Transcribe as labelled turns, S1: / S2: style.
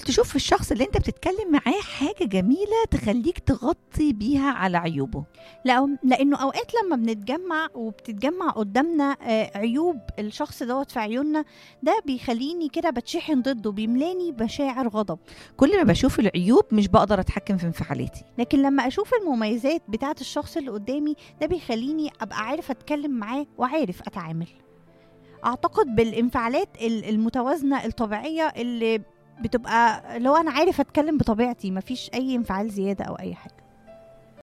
S1: تشوف في الشخص اللي انت بتتكلم معاه حاجه جميله تخليك تغطي بيها على عيوبه
S2: لا لانه اوقات لما بنتجمع وبتتجمع قدامنا آه، عيوب الشخص دوت في عيوننا ده بيخليني كده بتشحن ضده بيملاني مشاعر غضب
S1: كل ما بشوف العيوب مش بقدر اتحكم في انفعالاتي
S2: لكن لما اشوف المميزات بتاعه الشخص اللي قدامي ده بيخليني ابقى عارف اتكلم معاه وعارف اتعامل اعتقد بالانفعالات ال- المتوازنه الطبيعيه اللي بتبقى لو انا عارف اتكلم بطبيعتي مفيش اي انفعال زياده او اي حاجه